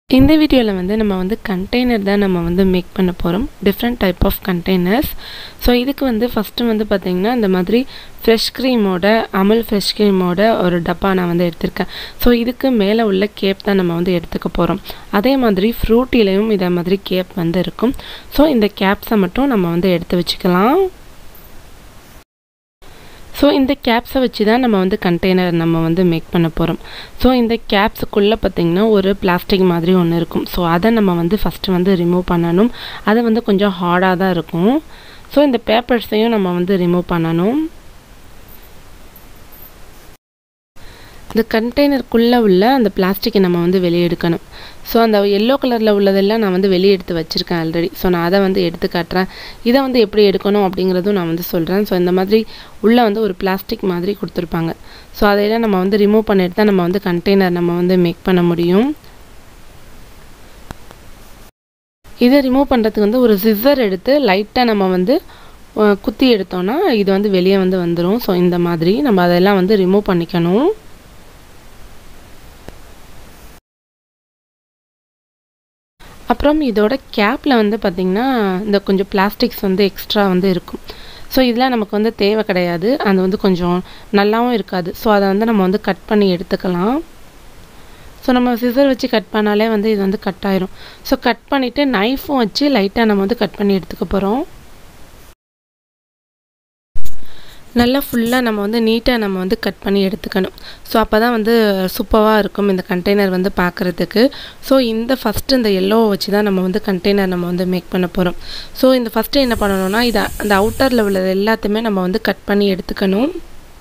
இந்த வீடியோவில் வந்து நம்ம வந்து கண்டெய்னர் தான் நம்ம வந்து மேக் பண்ண போகிறோம் different type of containers so இதுக்கு வந்து ஃபஸ்ட்டு வந்து பார்த்திங்கன்னா இந்த மாதிரி ஃப்ரெஷ் க்ரீமோட அமுல் ஃப்ரெஷ் க்ரீமோட ஒரு டப்பா நான் வந்து எடுத்திருக்கேன் ஸோ இதுக்கு மேலே உள்ள கேப் தான் நம்ம வந்து எடுத்துக்க போகிறோம் அதே மாதிரி ஃப்ரூட்டிலையும் இதே மாதிரி கேப் வந்து இருக்கும் ஸோ இந்த கேப்ஸை மட்டும் நம்ம வந்து எடுத்து வச்சுக்கலாம் ஸோ இந்த கேப்ஸை வச்சு தான் நம்ம வந்து கண்டெய்னர் நம்ம வந்து மேக் பண்ண போகிறோம் ஸோ இந்த கேப்ஸுக்குள்ளே பார்த்திங்கன்னா ஒரு பிளாஸ்டிக் மாதிரி ஒன்று இருக்கும் ஸோ அதை நம்ம வந்து ஃபஸ்ட்டு வந்து ரிமூவ் பண்ணணும் அது வந்து கொஞ்சம் ஹார்டாக தான் இருக்கும் ஸோ இந்த பேப்பர்ஸையும் நம்ம வந்து ரிமூவ் பண்ணணும் இந்த கண்டெய்னருக்குள்ளே உள்ள அந்த பிளாஸ்டிக்கை நம்ம வந்து வெளியே எடுக்கணும் ஸோ அந்த எல்லோ கலரில் உள்ளதெல்லாம் நான் வந்து வெளியே எடுத்து வச்சுருக்கேன் ஆல்ரெடி ஸோ நான் அதை வந்து எடுத்து காட்டுறேன் இதை வந்து எப்படி எடுக்கணும் அப்படிங்கிறதும் நான் வந்து சொல்கிறேன் ஸோ இந்த மாதிரி உள்ளே வந்து ஒரு பிளாஸ்டிக் மாதிரி கொடுத்துருப்பாங்க ஸோ அதையெல்லாம் நம்ம வந்து ரிமூவ் பண்ணிட்டு தான் நம்ம வந்து கண்டெய்னர் நம்ம வந்து மேக் பண்ண முடியும் இதை ரிமூவ் பண்ணுறதுக்கு வந்து ஒரு சிசர் எடுத்து லைட்டாக நம்ம வந்து குத்தி எடுத்தோன்னா இது வந்து வெளியே வந்து வந்துடும் ஸோ இந்த மாதிரி நம்ம அதெல்லாம் வந்து ரிமூவ் பண்ணிக்கணும் அப்புறம் இதோட கேப்பில் வந்து பார்த்திங்கன்னா இந்த கொஞ்சம் பிளாஸ்டிக்ஸ் வந்து எக்ஸ்ட்ரா வந்து இருக்கும் ஸோ இதெல்லாம் நமக்கு வந்து தேவை கிடையாது அது வந்து கொஞ்சம் நல்லாவும் இருக்காது ஸோ அதை வந்து நம்ம வந்து கட் பண்ணி எடுத்துக்கலாம் ஸோ நம்ம சிசர் வச்சு கட் பண்ணாலே வந்து இது வந்து கட் ஆயிரும் ஸோ கட் பண்ணிவிட்டு நைஃபும் வச்சு லைட்டாக நம்ம வந்து கட் பண்ணி எடுத்துக்க போகிறோம் நல்லா ஃபுல்லாக நம்ம வந்து நீட்டாக நம்ம வந்து கட் பண்ணி எடுத்துக்கணும் ஸோ அப்போ தான் வந்து சூப்பராக இருக்கும் இந்த கண்டெய்னர் வந்து பார்க்குறதுக்கு ஸோ இந்த ஃபஸ்ட்டு இந்த எல்லோவை வச்சு தான் நம்ம வந்து கண்டெய்னர் நம்ம வந்து மேக் பண்ண போகிறோம் ஸோ இந்த ஃபஸ்ட்டு என்ன பண்ணணும்னா இதை அந்த அவுட்டரில் உள்ளது எல்லாத்தையுமே நம்ம வந்து கட் பண்ணி எடுத்துக்கணும்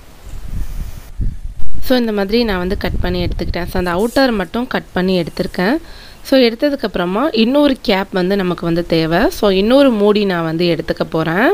ஸோ இந்த மாதிரி நான் வந்து கட் பண்ணி எடுத்துக்கிட்டேன் ஸோ அந்த அவுட்டர் மட்டும் கட் பண்ணி எடுத்திருக்கேன் ஸோ எடுத்ததுக்கப்புறமா இன்னொரு கேப் வந்து நமக்கு வந்து தேவை ஸோ இன்னொரு மூடி நான் வந்து எடுத்துக்க போகிறேன்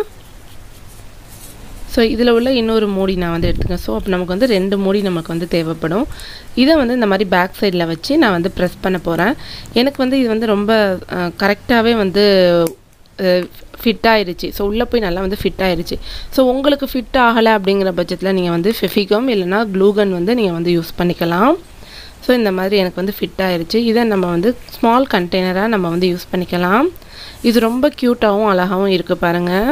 ஸோ இதில் உள்ள இன்னொரு மூடி நான் வந்து எடுத்துக்கேன் ஸோ அப்போ நமக்கு வந்து ரெண்டு மூடி நமக்கு வந்து தேவைப்படும் இதை வந்து இந்த மாதிரி பேக் சைடில் வச்சு நான் வந்து ப்ரெஸ் பண்ண போகிறேன் எனக்கு வந்து இது வந்து ரொம்ப கரெக்டாகவே வந்து ஃபிட் ஆயிடுச்சு ஸோ உள்ளே போய் நல்லா வந்து ஃபிட் ஆயிடுச்சு ஸோ உங்களுக்கு ஃபிட் ஆகலை அப்படிங்கிற பட்சத்தில் நீங்கள் வந்து ஃபெஃபிகம் இல்லைனா க்ளூகன் வந்து நீங்கள் வந்து யூஸ் பண்ணிக்கலாம் ஸோ இந்த மாதிரி எனக்கு வந்து ஃபிட் ஆயிடுச்சு இதை நம்ம வந்து ஸ்மால் கண்டெய்னராக நம்ம வந்து யூஸ் பண்ணிக்கலாம் இது ரொம்ப க்யூட்டாகவும் அழகாகவும் இருக்குது பாருங்கள்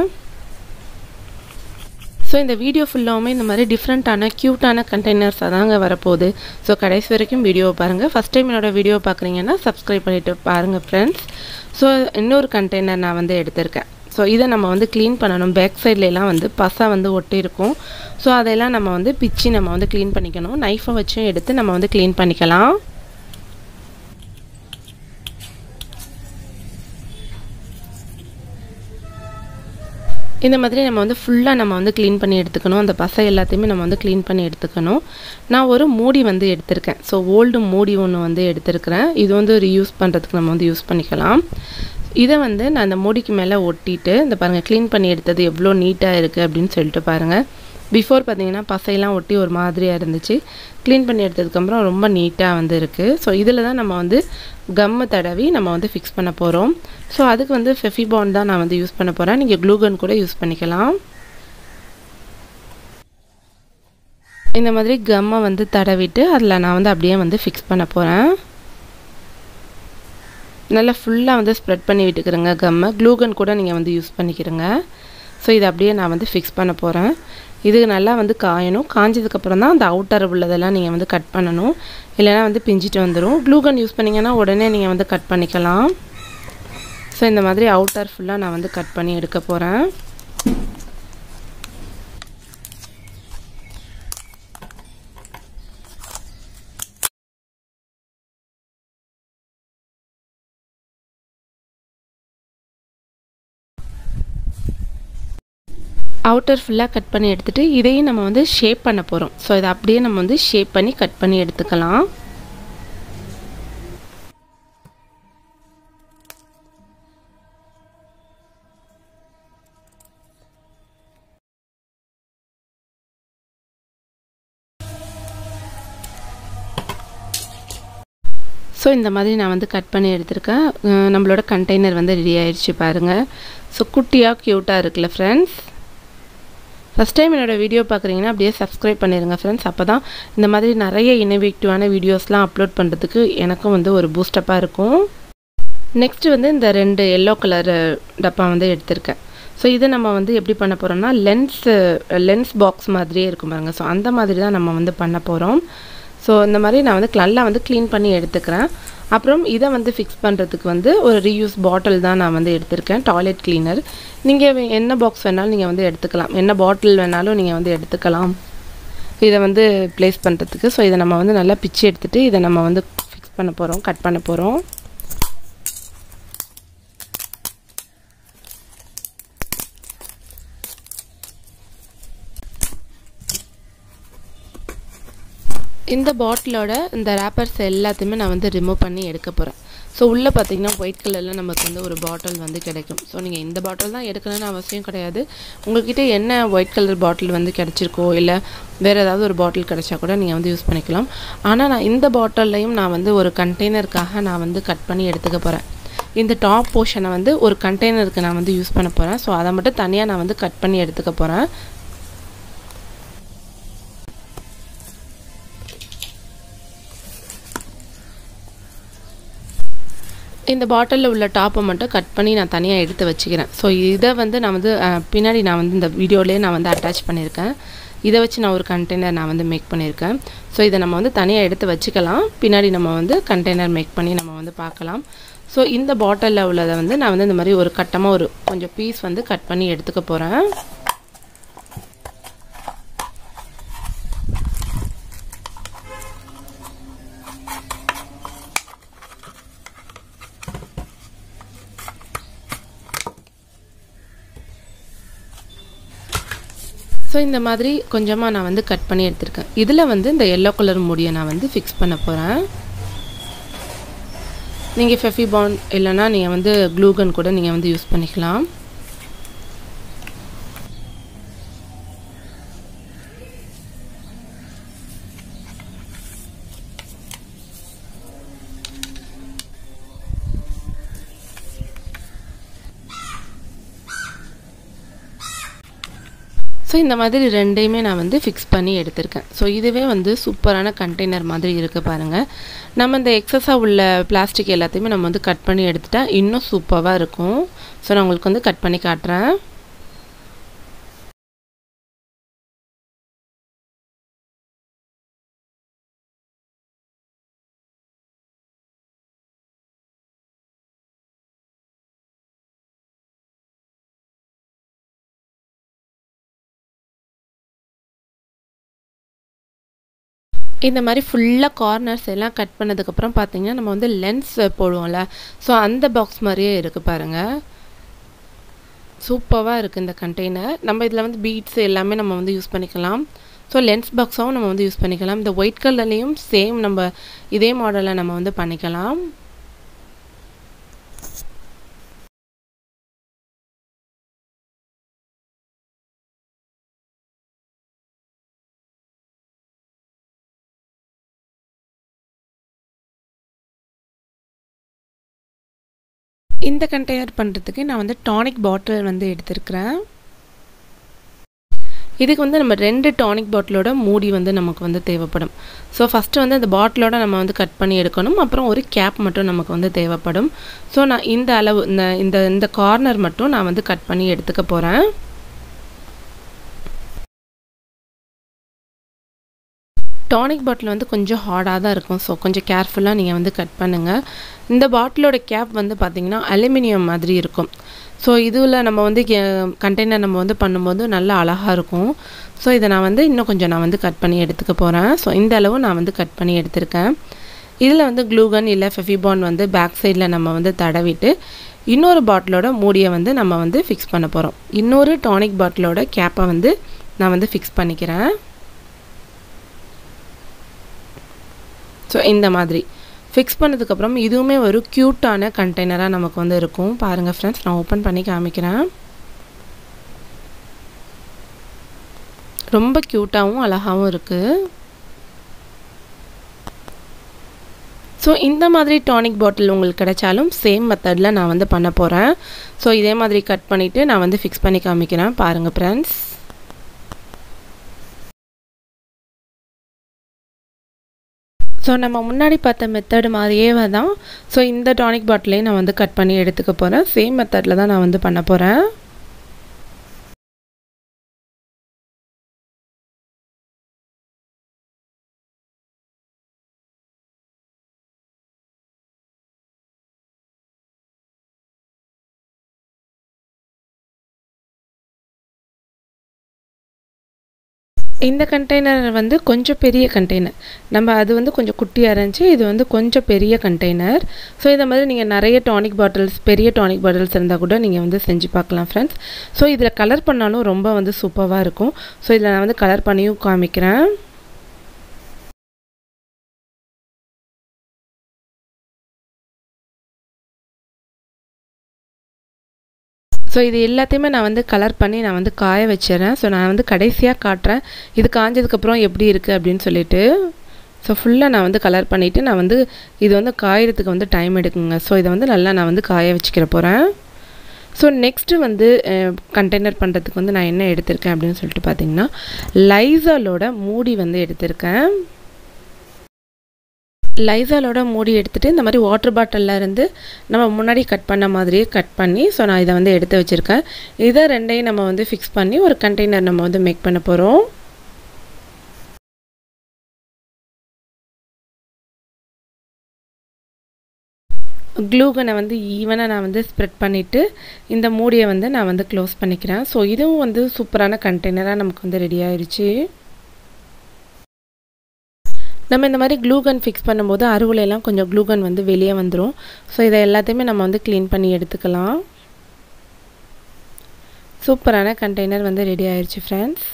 ஸோ இந்த வீடியோ ஃபுல்லாகவுமே இந்த மாதிரி டிஃப்ரெண்ட்டான க்யூட்டான கண்டெய்னர்ஸாக தாங்க வரப்போகுது ஸோ கடைசி வரைக்கும் வீடியோவை பாருங்கள் ஃபஸ்ட் டைம் என்னோடய வீடியோ பார்க்குறீங்கன்னா சப்ஸ்கிரைப் பண்ணிவிட்டு பாருங்கள் ஃப்ரெண்ட்ஸ் ஸோ இன்னொரு கண்டெய்னர் நான் வந்து எடுத்திருக்கேன் ஸோ இதை நம்ம வந்து க்ளீன் பண்ணணும் பேக் சைட்லலாம் வந்து பசை வந்து ஒட்டி இருக்கும் ஸோ அதெல்லாம் நம்ம வந்து பிச்சு நம்ம வந்து க்ளீன் பண்ணிக்கணும் நைஃபை வச்சும் எடுத்து நம்ம வந்து க்ளீன் பண்ணிக்கலாம் இந்த மாதிரி நம்ம வந்து ஃபுல்லாக நம்ம வந்து க்ளீன் பண்ணி எடுத்துக்கணும் அந்த பசை எல்லாத்தையுமே நம்ம வந்து க்ளீன் பண்ணி எடுத்துக்கணும் நான் ஒரு மூடி வந்து எடுத்திருக்கேன் ஸோ ஓல்டு மூடி ஒன்று வந்து எடுத்திருக்கிறேன் இது வந்து ஒரு யூஸ் பண்ணுறதுக்கு நம்ம வந்து யூஸ் பண்ணிக்கலாம் இதை வந்து நான் அந்த மூடிக்கு மேலே ஒட்டிட்டு இந்த பாருங்கள் க்ளீன் பண்ணி எடுத்தது எவ்வளோ நீட்டாக இருக்குது அப்படின்னு சொல்லிட்டு பாருங்கள் பிஃபோர் பார்த்தீங்கன்னா பசையெல்லாம் ஒட்டி ஒரு மாதிரியாக இருந்துச்சு க்ளீன் பண்ணி எடுத்ததுக்கப்புறம் ரொம்ப நீட்டாக வந்து இருக்குது ஸோ இதில் தான் நம்ம வந்து கம்மு தடவி நம்ம வந்து ஃபிக்ஸ் பண்ண போகிறோம் ஸோ அதுக்கு வந்து ஃபெஃபிபான் தான் நான் வந்து யூஸ் பண்ண போகிறேன் நீங்கள் க்ளூகன் கூட யூஸ் பண்ணிக்கலாம் இந்த மாதிரி கம்மை வந்து தடவிட்டு அதில் நான் வந்து அப்படியே வந்து ஃபிக்ஸ் பண்ண போகிறேன் நல்லா ஃபுல்லாக வந்து ஸ்ப்ரெட் பண்ணி விட்டுக்கிறேங்க கம்மை க்ளூகன் கூட நீங்கள் வந்து யூஸ் பண்ணிக்கிறங்க ஸோ இதை அப்படியே நான் வந்து ஃபிக்ஸ் பண்ண போகிறேன் இது நல்லா வந்து காயணும் காஞ்சதுக்கப்புறம் தான் அந்த அவுட்டர் உள்ளதெல்லாம் நீங்கள் வந்து கட் பண்ணணும் இல்லைனா வந்து பிஞ்சிட்டு வந்துடும் க்ளூகன் யூஸ் பண்ணிங்கன்னா உடனே நீங்கள் வந்து கட் பண்ணிக்கலாம் ஸோ இந்த மாதிரி அவுட்டர் ஃபுல்லாக நான் வந்து கட் பண்ணி எடுக்க போகிறேன் அவுட்டர் ஃபுல்லாக கட் பண்ணி எடுத்துகிட்டு இதையும் நம்ம வந்து ஷேப் பண்ண போகிறோம் ஸோ இதை அப்படியே நம்ம வந்து ஷேப் பண்ணி கட் பண்ணி எடுத்துக்கலாம் ஸோ இந்த மாதிரி நான் வந்து கட் பண்ணி எடுத்திருக்கேன் நம்மளோட கண்டெய்னர் வந்து ரெடி ஆயிடுச்சு பாருங்கள் ஸோ குட்டியாக க்யூட்டாக இருக்குல்ல ஃப்ரெண்ட்ஸ் ஃபஸ்ட் டைம் என்னோடய வீடியோ பார்க்குறீங்கன்னா அப்படியே சப்ஸ்கிரைப் பண்ணிடுங்க ஃப்ரெண்ட்ஸ் அப்போ தான் இந்த மாதிரி நிறைய இன்னோவேட்டிவான வீடியோஸ்லாம் அப்லோட் பண்ணுறதுக்கு எனக்கும் வந்து ஒரு பூஸ்டப்பாக இருக்கும் நெக்ஸ்ட் வந்து இந்த ரெண்டு எல்லோ கலர் டப்பா வந்து எடுத்திருக்கேன் ஸோ இதை நம்ம வந்து எப்படி பண்ண போகிறோம்னா லென்ஸ் லென்ஸ் பாக்ஸ் மாதிரியே இருக்கும் பாருங்க ஸோ அந்த மாதிரி தான் நம்ம வந்து பண்ண போகிறோம் ஸோ இந்த மாதிரி நான் வந்து நல்லா வந்து க்ளீன் பண்ணி எடுத்துக்கிறேன் அப்புறம் இதை வந்து ஃபிக்ஸ் பண்ணுறதுக்கு வந்து ஒரு ரீயூஸ் பாட்டில் தான் நான் வந்து எடுத்திருக்கேன் டாய்லெட் கிளீனர் நீங்கள் என்ன பாக்ஸ் வேணாலும் நீங்கள் வந்து எடுத்துக்கலாம் என்ன பாட்டில் வேணாலும் நீங்கள் வந்து எடுத்துக்கலாம் இதை வந்து ப்ளேஸ் பண்ணுறதுக்கு ஸோ இதை நம்ம வந்து நல்லா பிச்சு எடுத்துகிட்டு இதை நம்ம வந்து ஃபிக்ஸ் பண்ண போகிறோம் கட் பண்ண போகிறோம் இந்த பாட்டிலோட இந்த ரேப்பர்ஸ் எல்லாத்தையுமே நான் வந்து ரிமூவ் பண்ணி எடுக்க போகிறேன் ஸோ உள்ளே பார்த்தீங்கன்னா ஒயிட் கலரில் நமக்கு வந்து ஒரு பாட்டில் வந்து கிடைக்கும் ஸோ நீங்கள் இந்த பாட்டில் தான் எடுக்கணும்னு அவசியம் கிடையாது உங்கள்கிட்ட என்ன ஒயிட் கலர் பாட்டில் வந்து கிடச்சிருக்கோ இல்லை வேறு ஏதாவது ஒரு பாட்டில் கிடைச்சா கூட நீங்கள் வந்து யூஸ் பண்ணிக்கலாம் ஆனால் நான் இந்த பாட்டில்லையும் நான் வந்து ஒரு கண்டெய்னருக்காக நான் வந்து கட் பண்ணி எடுத்துக்க போகிறேன் இந்த டாப் போர்ஷனை வந்து ஒரு கண்டெய்னருக்கு நான் வந்து யூஸ் பண்ண போகிறேன் ஸோ அதை மட்டும் தனியாக நான் வந்து கட் பண்ணி எடுத்துக்க போகிறேன் இந்த பாட்டிலில் உள்ள டாப்பை மட்டும் கட் பண்ணி நான் தனியாக எடுத்து வச்சுக்கிறேன் ஸோ இதை வந்து நான் வந்து பின்னாடி நான் வந்து இந்த வீடியோலேயே நான் வந்து அட்டாச் பண்ணியிருக்கேன் இதை வச்சு நான் ஒரு கண்டெய்னர் நான் வந்து மேக் பண்ணியிருக்கேன் ஸோ இதை நம்ம வந்து தனியாக எடுத்து வச்சுக்கலாம் பின்னாடி நம்ம வந்து கண்டெய்னர் மேக் பண்ணி நம்ம வந்து பார்க்கலாம் ஸோ இந்த பாட்டிலில் உள்ளதை வந்து நான் வந்து இந்த மாதிரி ஒரு கட்டமாக ஒரு கொஞ்சம் பீஸ் வந்து கட் பண்ணி எடுத்துக்க போகிறேன் ஸோ இந்த மாதிரி கொஞ்சமாக நான் வந்து கட் பண்ணி எடுத்திருக்கேன் இதில் வந்து இந்த எல்லோ கலர் முடியை நான் வந்து ஃபிக்ஸ் பண்ண போகிறேன் நீங்கள் ஃபெஃபிபான் இல்லைனா நீங்கள் வந்து க்ளூகன் கூட நீங்கள் வந்து யூஸ் பண்ணிக்கலாம் ஸோ இந்த மாதிரி ரெண்டையுமே நான் வந்து ஃபிக்ஸ் பண்ணி எடுத்திருக்கேன் ஸோ இதுவே வந்து சூப்பரான கண்டெய்னர் மாதிரி இருக்குது பாருங்கள் நம்ம இந்த எக்ஸஸாக உள்ள பிளாஸ்டிக் எல்லாத்தையுமே நம்ம வந்து கட் பண்ணி எடுத்துட்டா இன்னும் சூப்பராக இருக்கும் ஸோ நான் உங்களுக்கு வந்து கட் பண்ணி காட்டுறேன் இந்த மாதிரி ஃபுல்லாக கார்னர்ஸ் எல்லாம் கட் பண்ணதுக்கப்புறம் பார்த்தீங்கன்னா நம்ம வந்து லென்ஸ் போடுவோம்ல ஸோ அந்த பாக்ஸ் மாதிரியே இருக்குது பாருங்கள் சூப்பராக இருக்குது இந்த கண்டெய்னர் நம்ம இதில் வந்து பீட்ஸ் எல்லாமே நம்ம வந்து யூஸ் பண்ணிக்கலாம் ஸோ லென்ஸ் பாக்ஸாகவும் நம்ம வந்து யூஸ் பண்ணிக்கலாம் இந்த ஒயிட் கலர்லேயும் சேம் நம்ம இதே மாடலில் நம்ம வந்து பண்ணிக்கலாம் இந்த கண்டெய்னர் பண்ணுறதுக்கு நான் வந்து டானிக் பாட்டில் வந்து எடுத்திருக்கிறேன் இதுக்கு வந்து நம்ம ரெண்டு டானிக் பாட்டிலோட மூடி வந்து நமக்கு வந்து தேவைப்படும் ஸோ ஃபஸ்ட்டு வந்து அந்த பாட்டிலோட நம்ம வந்து கட் பண்ணி எடுக்கணும் அப்புறம் ஒரு கேப் மட்டும் நமக்கு வந்து தேவைப்படும் ஸோ நான் இந்த அளவு இந்த இந்த இந்த கார்னர் மட்டும் நான் வந்து கட் பண்ணி எடுத்துக்க போகிறேன் டானிக் பாட்டில் வந்து கொஞ்சம் ஹார்டாக தான் இருக்கும் ஸோ கொஞ்சம் கேர்ஃபுல்லாக நீங்கள் வந்து கட் பண்ணுங்கள் இந்த பாட்டிலோட கேப் வந்து பார்த்திங்கன்னா அலுமினியம் மாதிரி இருக்கும் ஸோ இதில் நம்ம வந்து கண்டெய்னர் நம்ம வந்து பண்ணும்போது நல்லா அழகாக இருக்கும் ஸோ இதை நான் வந்து இன்னும் கொஞ்சம் நான் வந்து கட் பண்ணி எடுத்துக்க போகிறேன் ஸோ இந்த அளவு நான் வந்து கட் பண்ணி எடுத்திருக்கேன் இதில் வந்து க்ளூகன் இல்லை ஃபெஃபிபான் வந்து பேக் சைடில் நம்ம வந்து தடவிட்டு இன்னொரு பாட்டிலோட மூடியை வந்து நம்ம வந்து ஃபிக்ஸ் பண்ண போகிறோம் இன்னொரு டானிக் பாட்டிலோட கேப்பை வந்து நான் வந்து ஃபிக்ஸ் பண்ணிக்கிறேன் ஸோ இந்த மாதிரி ஃபிக்ஸ் பண்ணதுக்கப்புறம் இதுவுமே ஒரு க்யூட்டான கண்டெய்னராக நமக்கு வந்து இருக்கும் பாருங்கள் ஃப்ரெண்ட்ஸ் நான் ஓப்பன் பண்ணி காமிக்கிறேன் ரொம்ப க்யூட்டாகவும் அழகாகவும் இருக்குது ஸோ இந்த மாதிரி டானிக் பாட்டில் உங்களுக்கு கிடைச்சாலும் சேம் மெத்தடில் நான் வந்து பண்ண போகிறேன் ஸோ இதே மாதிரி கட் பண்ணிவிட்டு நான் வந்து ஃபிக்ஸ் பண்ணி காமிக்கிறேன் பாருங்கள் ஃப்ரெண்ட்ஸ் ஸோ நம்ம முன்னாடி பார்த்த மெத்தடு மாதிரியே தான் ஸோ இந்த டானிக் பாட்டிலையும் நான் வந்து கட் பண்ணி எடுத்துக்க போகிறேன் சேம் மெத்தடில் தான் நான் வந்து பண்ண போகிறேன் இந்த கண்டெய்னர் வந்து கொஞ்சம் பெரிய கண்டெய்னர் நம்ம அது வந்து கொஞ்சம் குட்டியாக இருந்துச்சு இது வந்து கொஞ்சம் பெரிய கண்டெய்னர் ஸோ இந்த மாதிரி நீங்கள் நிறைய டானிக் பாட்டில்ஸ் பெரிய டானிக் பாட்டில்ஸ் இருந்தால் கூட நீங்கள் வந்து செஞ்சு பார்க்கலாம் ஃப்ரெண்ட்ஸ் ஸோ இதில் கலர் பண்ணாலும் ரொம்ப வந்து சூப்பராக இருக்கும் ஸோ இதில் நான் வந்து கலர் பண்ணியும் காமிக்கிறேன் ஸோ இது எல்லாத்தையுமே நான் வந்து கலர் பண்ணி நான் வந்து காய வச்சிடறேன் ஸோ நான் வந்து கடைசியாக காட்டுறேன் இது காஞ்சதுக்கப்புறம் எப்படி இருக்குது அப்படின்னு சொல்லிட்டு ஸோ ஃபுல்லாக நான் வந்து கலர் பண்ணிவிட்டு நான் வந்து இது வந்து காயறதுக்கு வந்து டைம் எடுக்குங்க ஸோ இதை வந்து நல்லா நான் வந்து காய வச்சுக்கிற போகிறேன் ஸோ நெக்ஸ்ட்டு வந்து கண்டெய்னர் பண்ணுறதுக்கு வந்து நான் என்ன எடுத்திருக்கேன் அப்படின்னு சொல்லிட்டு பார்த்தீங்கன்னா லைசாலோட மூடி வந்து எடுத்திருக்கேன் லைசாலோட மூடி எடுத்துகிட்டு இந்த மாதிரி வாட்டர் பாட்டிலில் இருந்து நம்ம முன்னாடி கட் பண்ண மாதிரியே கட் பண்ணி ஸோ நான் இதை வந்து எடுத்து வச்சுருக்கேன் இதை ரெண்டையும் நம்ம வந்து ஃபிக்ஸ் பண்ணி ஒரு கண்டெய்னர் நம்ம வந்து மேக் பண்ண போகிறோம் க்ளூகனை வந்து ஈவனாக நான் வந்து ஸ்ப்ரெட் பண்ணிவிட்டு இந்த மூடியை வந்து நான் வந்து க்ளோஸ் பண்ணிக்கிறேன் ஸோ இதுவும் வந்து சூப்பரான கண்டெய்னராக நமக்கு வந்து ரெடி ஆயிடுச்சு நம்ம இந்த மாதிரி க்ளூகன் ஃபிக்ஸ் பண்ணும்போது அருகுலையெல்லாம் கொஞ்சம் க்ளூகன் வந்து வெளியே வந்துடும் ஸோ இதை எல்லாத்தையுமே நம்ம வந்து க்ளீன் பண்ணி எடுத்துக்கலாம் சூப்பரான கண்டெய்னர் வந்து ரெடி ஆயிடுச்சு ஃப்ரெண்ட்ஸ்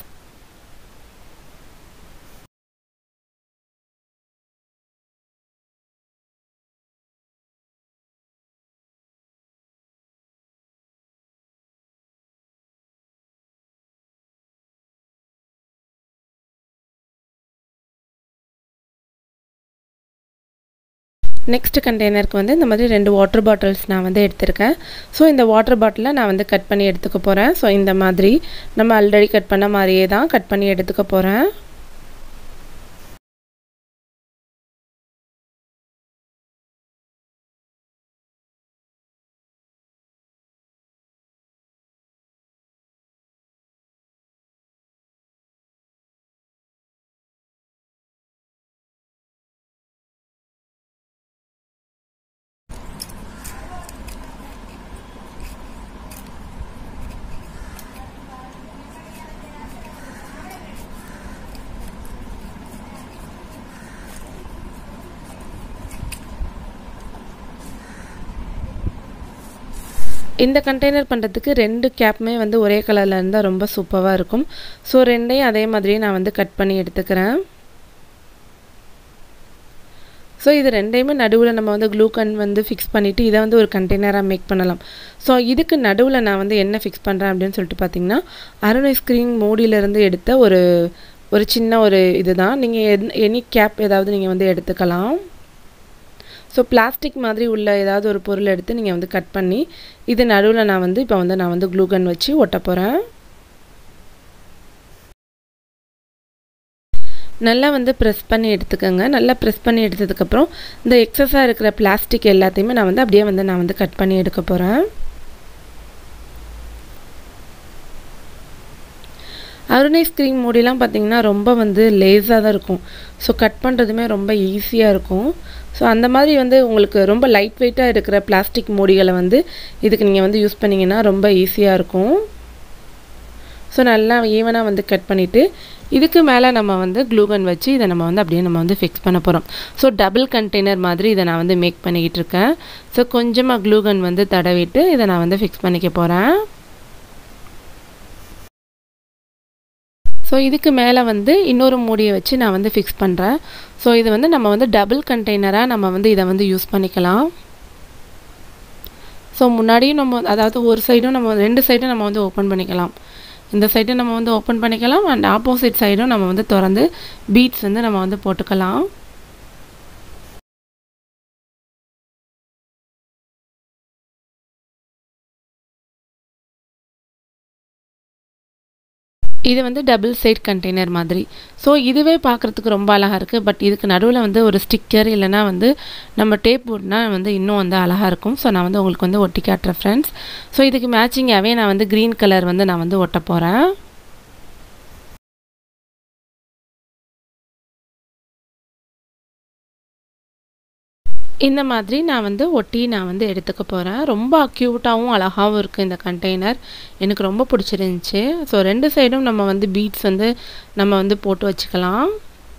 நெக்ஸ்ட் கண்டெய்னருக்கு வந்து இந்த மாதிரி ரெண்டு வாட்டர் பாட்டில்ஸ் நான் வந்து எடுத்திருக்கேன் ஸோ இந்த வாட்டர் பாட்டிலை நான் வந்து கட் பண்ணி எடுத்துக்க போகிறேன் ஸோ இந்த மாதிரி நம்ம ஆல்ரெடி கட் பண்ண மாதிரியே தான் கட் பண்ணி எடுத்துக்க போகிறேன் இந்த கண்டெய்னர் பண்ணுறதுக்கு ரெண்டு கேப்புமே வந்து ஒரே கலரில் இருந்தால் ரொம்ப சூப்பராக இருக்கும் ஸோ ரெண்டையும் அதே மாதிரியே நான் வந்து கட் பண்ணி எடுத்துக்கிறேன் ஸோ இது ரெண்டையுமே நடுவில் நம்ம வந்து க்ளூ கன் வந்து ஃபிக்ஸ் பண்ணிவிட்டு இதை வந்து ஒரு கண்டெய்னராக மேக் பண்ணலாம் ஸோ இதுக்கு நடுவில் நான் வந்து என்ன ஃபிக்ஸ் பண்ணுறேன் அப்படின்னு சொல்லிட்டு பார்த்தீங்கன்னா அருண் ஐஸ்கிரீம் மூடியிலேருந்து எடுத்த ஒரு ஒரு சின்ன ஒரு இது தான் நீங்கள் எனி கேப் ஏதாவது நீங்கள் வந்து எடுத்துக்கலாம் ஸோ பிளாஸ்டிக் மாதிரி உள்ள ஏதாவது ஒரு பொருள் எடுத்து நீங்கள் வந்து கட் பண்ணி இது நடுவில் நான் வந்து இப்போ வந்து நான் வந்து க்ளூகன் வச்சு ஒட்ட போகிறேன் நல்லா வந்து ப்ரெஸ் பண்ணி எடுத்துக்கோங்க நல்லா ப்ரெஸ் பண்ணி எடுத்ததுக்கப்புறம் இந்த எக்ஸஸாக இருக்கிற பிளாஸ்டிக் எல்லாத்தையுமே நான் வந்து அப்படியே வந்து நான் வந்து கட் பண்ணி எடுக்க போகிறேன் அருணேஸ் க்ரீம் மூடிலாம் பார்த்திங்கன்னா ரொம்ப வந்து லேஸாக தான் இருக்கும் ஸோ கட் பண்ணுறதுமே ரொம்ப ஈஸியாக இருக்கும் ஸோ அந்த மாதிரி வந்து உங்களுக்கு ரொம்ப லைட் வெயிட்டாக இருக்கிற பிளாஸ்டிக் மூடிகளை வந்து இதுக்கு நீங்கள் வந்து யூஸ் பண்ணிங்கன்னா ரொம்ப ஈஸியாக இருக்கும் ஸோ நல்லா ஈவனாக வந்து கட் பண்ணிவிட்டு இதுக்கு மேலே நம்ம வந்து க்ளூகன் வச்சு இதை நம்ம வந்து அப்படியே நம்ம வந்து ஃபிக்ஸ் பண்ண போகிறோம் ஸோ டபுள் கண்டெய்னர் மாதிரி இதை நான் வந்து மேக் பண்ணிக்கிட்டு இருக்கேன் ஸோ கொஞ்சமாக க்ளூகன் வந்து தடவிட்டு இதை நான் வந்து ஃபிக்ஸ் பண்ணிக்க போகிறேன் ஸோ இதுக்கு மேலே வந்து இன்னொரு மூடியை வச்சு நான் வந்து ஃபிக்ஸ் பண்ணுறேன் ஸோ இது வந்து நம்ம வந்து டபுள் கண்டெய்னராக நம்ம வந்து இதை வந்து யூஸ் பண்ணிக்கலாம் ஸோ முன்னாடியும் நம்ம அதாவது ஒரு சைடும் நம்ம ரெண்டு சைடும் நம்ம வந்து ஓப்பன் பண்ணிக்கலாம் இந்த சைடும் நம்ம வந்து ஓப்பன் பண்ணிக்கலாம் அண்ட் ஆப்போசிட் சைடும் நம்ம வந்து திறந்து பீட்ஸ் வந்து நம்ம வந்து போட்டுக்கலாம் இது வந்து டபுள் சைட் கண்டெய்னர் மாதிரி ஸோ இதுவே பார்க்குறதுக்கு ரொம்ப அழகாக இருக்குது பட் இதுக்கு நடுவில் வந்து ஒரு ஸ்டிக்கர் இல்லைனா வந்து நம்ம டேப் போட்னா வந்து இன்னும் வந்து அழகாக இருக்கும் ஸோ நான் வந்து உங்களுக்கு வந்து ஒட்டி காட்டுறேன் ஃப்ரெண்ட்ஸ் ஸோ இதுக்கு மேட்சிங்காகவே நான் வந்து க்ரீன் கலர் வந்து நான் வந்து ஒட்ட போகிறேன் இந்த மாதிரி நான் வந்து ஒட்டி நான் வந்து எடுத்துக்க போகிறேன் ரொம்ப க்யூட்டாகவும் அழகாகவும் இருக்குது இந்த கண்டெய்னர் எனக்கு ரொம்ப பிடிச்சிருந்துச்சி ஸோ ரெண்டு சைடும் நம்ம வந்து பீட்ஸ் வந்து நம்ம வந்து போட்டு வச்சுக்கலாம்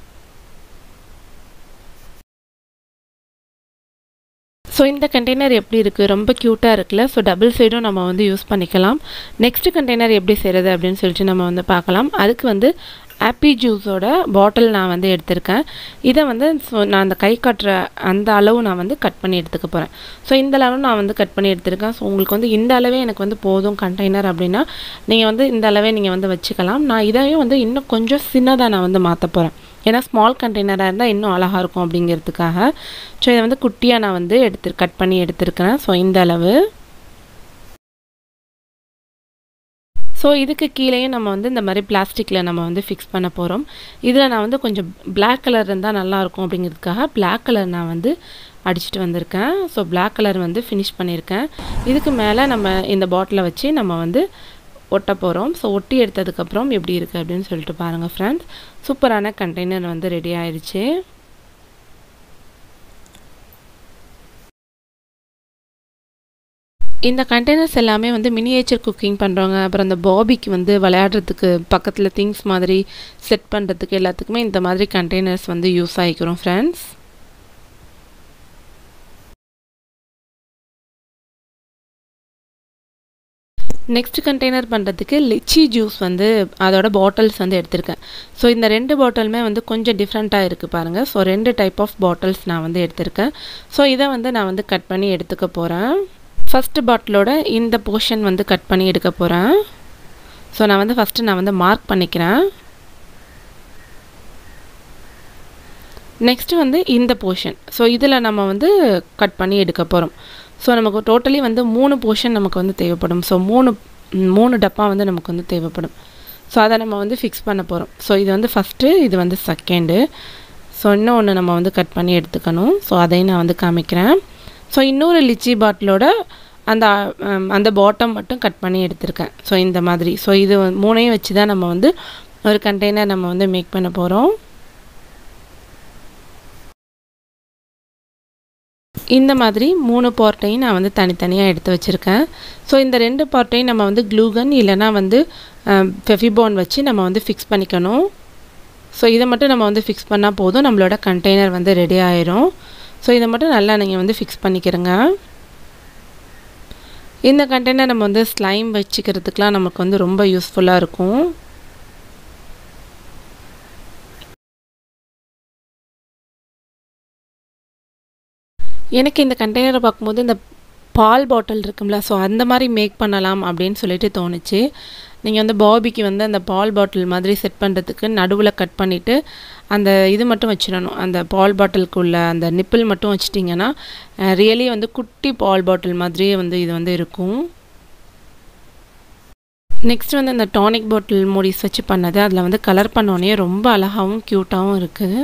ஸோ இந்த கண்டெய்னர் எப்படி இருக்குது ரொம்ப க்யூட்டாக இருக்குல்ல ஸோ டபுள் சைடும் நம்ம வந்து யூஸ் பண்ணிக்கலாம் நெக்ஸ்ட் கண்டெய்னர் எப்படி செய்கிறது அப்படின்னு சொல்லிட்டு நம்ம வந்து பார்க்கலாம் அதுக்கு வந்து ஆப்பி ஜூஸோட பாட்டில் நான் வந்து எடுத்திருக்கேன் இதை வந்து ஸோ நான் அந்த கை காட்டுற அந்த அளவு நான் வந்து கட் பண்ணி எடுத்துக்க போகிறேன் ஸோ இந்த அளவு நான் வந்து கட் பண்ணி எடுத்திருக்கேன் ஸோ உங்களுக்கு வந்து இந்த அளவே எனக்கு வந்து போதும் கண்டெய்னர் அப்படின்னா நீங்கள் வந்து இந்த அளவே நீங்கள் வந்து வச்சுக்கலாம் நான் இதையும் வந்து இன்னும் கொஞ்சம் சின்னதாக நான் வந்து மாற்ற போகிறேன் ஏன்னா ஸ்மால் கண்டெய்னராக இருந்தால் இன்னும் அழகாக இருக்கும் அப்படிங்கிறதுக்காக ஸோ இதை வந்து குட்டியாக நான் வந்து எடுத்து கட் பண்ணி எடுத்திருக்கிறேன் ஸோ இந்த அளவு ஸோ இதுக்கு கீழேயும் நம்ம வந்து இந்த மாதிரி பிளாஸ்டிக்கில் நம்ம வந்து ஃபிக்ஸ் பண்ண போகிறோம் இதில் நான் வந்து கொஞ்சம் பிளாக் கலர் இருந்தால் நல்லாயிருக்கும் அப்படிங்கிறதுக்காக பிளாக் கலர் நான் வந்து அடிச்சுட்டு வந்திருக்கேன் ஸோ பிளாக் கலர் வந்து ஃபினிஷ் பண்ணியிருக்கேன் இதுக்கு மேலே நம்ம இந்த பாட்டிலை வச்சு நம்ம வந்து ஒட்ட போகிறோம் ஸோ ஒட்டி எடுத்ததுக்கப்புறம் எப்படி இருக்குது அப்படின்னு சொல்லிட்டு பாருங்கள் ஃப்ரெண்ட்ஸ் சூப்பரான கண்டெய்னர் வந்து ரெடி ஆயிடுச்சு இந்த கண்டெய்னர்ஸ் எல்லாமே வந்து மினியேச்சர் குக்கிங் பண்ணுறவங்க அப்புறம் அந்த பாபிக்கு வந்து விளையாடுறதுக்கு பக்கத்தில் திங்ஸ் மாதிரி செட் பண்ணுறதுக்கு எல்லாத்துக்குமே இந்த மாதிரி கண்டெய்னர்ஸ் வந்து யூஸ் ஆகிக்கிறோம் ஃப்ரெண்ட்ஸ் நெக்ஸ்ட் கண்டெய்னர் பண்ணுறதுக்கு லிச்சி ஜூஸ் வந்து அதோட பாட்டில்ஸ் வந்து எடுத்திருக்கேன் ஸோ இந்த ரெண்டு பாட்டிலுமே வந்து கொஞ்சம் டிஃப்ரெண்ட்டாக இருக்குது பாருங்கள் ஸோ ரெண்டு டைப் ஆஃப் பாட்டில்ஸ் நான் வந்து எடுத்திருக்கேன் ஸோ இதை வந்து நான் வந்து கட் பண்ணி எடுத்துக்க போகிறேன் ஃபஸ்ட்டு பாட்டிலோட இந்த போர்ஷன் வந்து கட் பண்ணி எடுக்க போகிறேன் ஸோ நான் வந்து ஃபஸ்ட்டு நான் வந்து மார்க் பண்ணிக்கிறேன் நெக்ஸ்ட்டு வந்து இந்த போர்ஷன் ஸோ இதில் நம்ம வந்து கட் பண்ணி எடுக்க போகிறோம் ஸோ நமக்கு டோட்டலி வந்து மூணு போர்ஷன் நமக்கு வந்து தேவைப்படும் ஸோ மூணு மூணு டப்பா வந்து நமக்கு வந்து தேவைப்படும் ஸோ அதை நம்ம வந்து ஃபிக்ஸ் பண்ண போகிறோம் ஸோ இது வந்து ஃபஸ்ட்டு இது வந்து செகண்டு ஸோ இன்னும் ஒன்று நம்ம வந்து கட் பண்ணி எடுத்துக்கணும் ஸோ அதையும் நான் வந்து காமிக்கிறேன் ஸோ இன்னொரு லிச்சி பாட்டிலோட அந்த அந்த பாட்டம் மட்டும் கட் பண்ணி எடுத்திருக்கேன் ஸோ இந்த மாதிரி ஸோ இது மூணையும் வச்சு தான் நம்ம வந்து ஒரு கண்டெய்னர் நம்ம வந்து மேக் பண்ண போகிறோம் இந்த மாதிரி மூணு பார்ட்டையும் நான் வந்து தனித்தனியாக எடுத்து வச்சுருக்கேன் ஸோ இந்த ரெண்டு பார்ட்டையும் நம்ம வந்து க்ளூகன் இல்லைனா வந்து ஃபெஃபிபான் வச்சு நம்ம வந்து ஃபிக்ஸ் பண்ணிக்கணும் ஸோ இதை மட்டும் நம்ம வந்து ஃபிக்ஸ் பண்ணால் போதும் நம்மளோட கண்டெய்னர் வந்து ரெடி ஆயிரும் ஸோ இதை மட்டும் நல்லா நீங்கள் வந்து ஃபிக்ஸ் பண்ணிக்கிறங்க இந்த கண்டெய்னர் நம்ம வந்து ஸ்லைம் வச்சுக்கிறதுக்கெலாம் நமக்கு வந்து ரொம்ப யூஸ்ஃபுல்லாக இருக்கும் எனக்கு இந்த கண்டெய்னரை பார்க்கும்போது இந்த பால் பாட்டில் இருக்கும்ல ஸோ அந்த மாதிரி மேக் பண்ணலாம் அப்படின்னு சொல்லிட்டு தோணுச்சு நீங்கள் வந்து பாபிக்கு வந்து அந்த பால் பாட்டில் மாதிரி செட் பண்ணுறதுக்கு நடுவில் கட் பண்ணிவிட்டு அந்த இது மட்டும் வச்சிடணும் அந்த பால் பாட்டிலுக்குள்ள அந்த நிப்பிள் மட்டும் வச்சிட்டிங்கன்னா ரியலி வந்து குட்டி பால் பாட்டில் மாதிரியே வந்து இது வந்து இருக்கும் நெக்ஸ்ட் வந்து அந்த டானிக் பாட்டில் மூடிஸ் வச்சு பண்ணது அதில் வந்து கலர் பண்ணோடனே ரொம்ப அழகாகவும் க்யூட்டாகவும் இருக்குது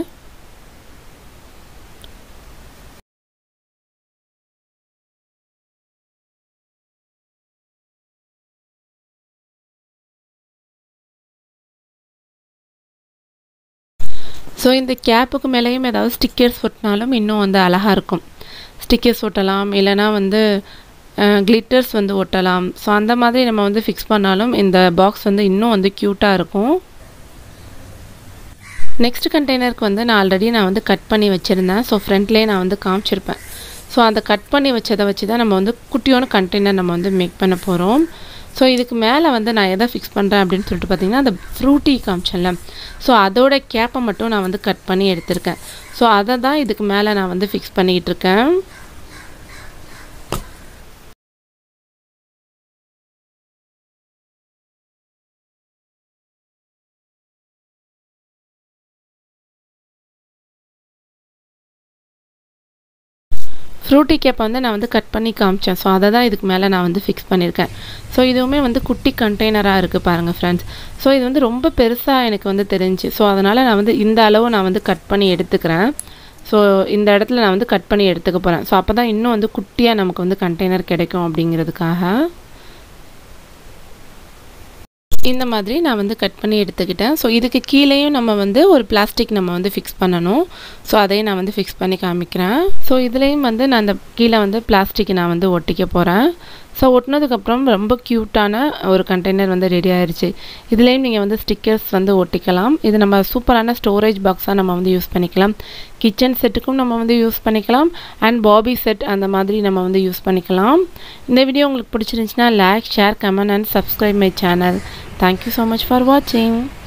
ஸோ இந்த கேப்புக்கு மேலேயும் ஏதாவது ஸ்டிக்கர்ஸ் ஒட்டினாலும் இன்னும் வந்து அழகாக இருக்கும் ஸ்டிக்கர்ஸ் ஒட்டலாம் இல்லைனா வந்து கிளிட்டர்ஸ் வந்து ஒட்டலாம் ஸோ அந்த மாதிரி நம்ம வந்து ஃபிக்ஸ் பண்ணாலும் இந்த பாக்ஸ் வந்து இன்னும் வந்து க்யூட்டாக இருக்கும் நெக்ஸ்ட் கண்டெய்னருக்கு வந்து நான் ஆல்ரெடி நான் வந்து கட் பண்ணி வச்சுருந்தேன் ஸோ ஃப்ரண்ட்லேயே நான் வந்து காமிச்சிருப்பேன் ஸோ அந்த கட் பண்ணி வச்சதை வச்சு தான் நம்ம வந்து குட்டியான கண்டெய்னர் நம்ம வந்து மேக் பண்ண போகிறோம் ஸோ இதுக்கு மேலே வந்து நான் எதை ஃபிக்ஸ் பண்ணுறேன் அப்படின்னு சொல்லிட்டு பார்த்தீங்கன்னா அந்த ஃப்ரூட்டி காமிச்சேன்ல ஸோ அதோட கேப்பை மட்டும் நான் வந்து கட் பண்ணி எடுத்திருக்கேன் ஸோ அதை தான் இதுக்கு மேலே நான் வந்து ஃபிக்ஸ் பண்ணிக்கிட்டு இருக்கேன் ஃப்ரூட்டி கேப்பை வந்து நான் வந்து கட் பண்ணி காமிச்சேன் ஸோ அதை தான் இதுக்கு மேலே நான் வந்து ஃபிக்ஸ் பண்ணியிருக்கேன் ஸோ இதுவுமே வந்து குட்டி கண்டெய்னராக இருக்குது பாருங்கள் ஃப்ரெண்ட்ஸ் ஸோ இது வந்து ரொம்ப பெருசாக எனக்கு வந்து தெரிஞ்சு ஸோ அதனால் நான் வந்து இந்த அளவு நான் வந்து கட் பண்ணி எடுத்துக்கிறேன் ஸோ இந்த இடத்துல நான் வந்து கட் பண்ணி எடுத்துக்க போகிறேன் ஸோ அப்போ தான் இன்னும் வந்து குட்டியாக நமக்கு வந்து கண்டெய்னர் கிடைக்கும் அப்படிங்கிறதுக்காக இந்த மாதிரி நான் வந்து கட் பண்ணி எடுத்துக்கிட்டேன் ஸோ இதுக்கு கீழேயும் நம்ம வந்து ஒரு பிளாஸ்டிக் நம்ம வந்து ஃபிக்ஸ் பண்ணணும் ஸோ அதையும் நான் வந்து ஃபிக்ஸ் பண்ணி காமிக்கிறேன் ஸோ இதுலேயும் வந்து நான் அந்த கீழே வந்து பிளாஸ்டிக் நான் வந்து ஒட்டிக்க போகிறேன் ஸோ ஒட்டினதுக்கப்புறம் ரொம்ப க்யூட்டான ஒரு கண்டெய்னர் வந்து ரெடி ஆயிடுச்சு இதுலேயும் நீங்கள் வந்து ஸ்டிக்கர்ஸ் வந்து ஒட்டிக்கலாம் இது நம்ம சூப்பரான ஸ்டோரேஜ் பாக்ஸாக நம்ம வந்து யூஸ் பண்ணிக்கலாம் கிச்சன் செட்டுக்கும் நம்ம வந்து யூஸ் பண்ணிக்கலாம் அண்ட் பாபி செட் அந்த மாதிரி நம்ம வந்து யூஸ் பண்ணிக்கலாம் இந்த வீடியோ உங்களுக்கு பிடிச்சிருந்துச்சுன்னா like share comment and subscribe my channel thank you so much for வாட்சிங்